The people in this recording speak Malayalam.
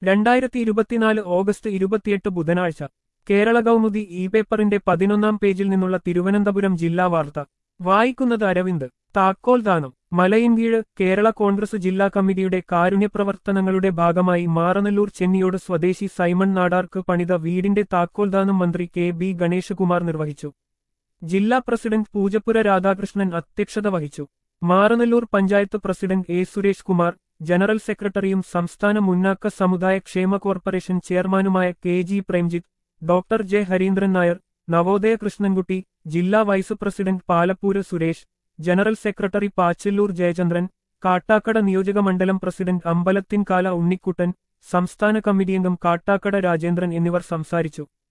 രണ്ടായിരത്തി ഇരുപത്തിനാല് ഓഗസ്റ്റ് ഇരുപത്തിയെട്ട് ബുധനാഴ്ച കേരള കൗമുദി ഇ പേപ്പറിന്റെ പതിനൊന്നാം പേജിൽ നിന്നുള്ള തിരുവനന്തപുരം ജില്ലാ വാർത്ത വായിക്കുന്നത് അരവിന്ദ് താക്കോൽ ദാനം മലയിൻകീഴ് കേരള കോൺഗ്രസ് ജില്ലാ കമ്മിറ്റിയുടെ കാരുണ്യപ്രവർത്തനങ്ങളുടെ ഭാഗമായി മാറനല്ലൂർ ചെന്നിയോട് സ്വദേശി സൈമൺ നാടാർക്ക് പണിത വീടിന്റെ താക്കോൽ ദാനം മന്ത്രി കെ ബി ഗണേശകുമാർ നിർവഹിച്ചു ജില്ലാ പ്രസിഡന്റ് പൂജപ്പുര രാധാകൃഷ്ണൻ അധ്യക്ഷത വഹിച്ചു Maranallur panchayat president A Suresh Kumar general സെക്രട്ടറിയും സംസ്ഥാന മുന്നാക്ക സമുദായ ക്ഷേമ കോർപ്പറേഷൻ ചെയർമാനുമായ K G Premjith doctor J Harindran Nair Navodaya Krishnankutty ജില്ലാ vice president Palappoor Suresh general secretary Pachalloor Jayachandran Kattakada നിയോജക മണ്ഡലം പ്രസിഡന്റ് അമ്പലത്തിൻകാല ഉണ്ണിക്കുട്ടൻ സംസ്ഥാന കമ്മിറ്റി അംഗം കാട്ടാക്കട രാജേന്ദ്രൻ എന്നിവർ സംസാരിച്ചു